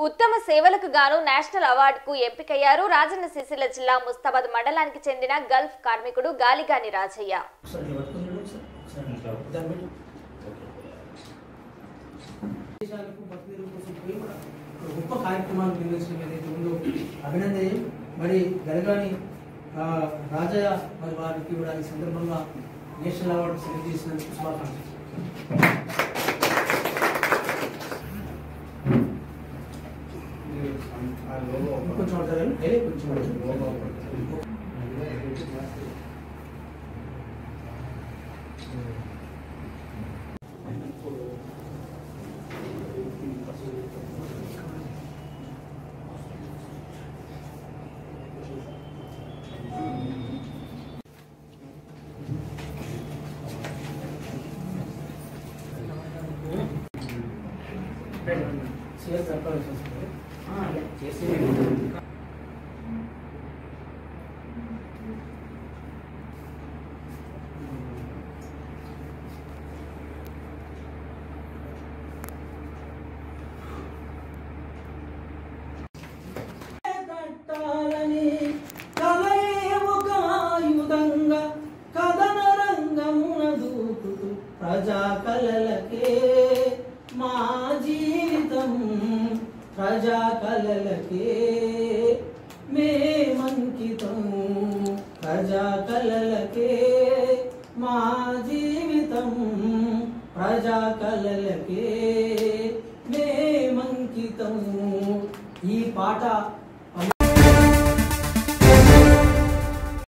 ఉత్తమ సేవలకు గాను నేషనల్ అవార్డుకు ఎంపికయ్యారు రాజన్న సిరిసిల్ల జిల్లా ముస్తాబాద్ మండలానికి చెందిన గల్ఫ్ కార్మికుడు గాలిగాని రాజయ్య ఒకసారి ఇట్లా పట్టుకొని చూడు ఒకసారి. ఒకసారి దాన్ని పెట్టు. దేశాలకు బతుకుదెరువు కోసం పోయి కూడా ఒక గొప్ప కార్యక్రమాలు నిర్వహించడం ఏదైతే ఉందో అభినందనీయం మరి గలగాని ఆ, రాజయ్య మరి వారికి కూడా ఈ సందర్భంగా నేషనల్ అవార్డు సెలెక్ట్ చేసినందుకు శుభాకాంక్షలు కొంచెం అంటారు ఏ కొంచెం చేసి చెప్పాల్సి వస్తుంది చేసి కట్టాలని కలయేముగాయుధంగా కథన రంగమున దూకుతూ ప్రజా కలలకే మా జీవితం ప్రజా కలలకే మేమంకితం ప్రజా కలలకే మా జీవితం ప్రజా కలలకే మేమంకితం ఈ పాట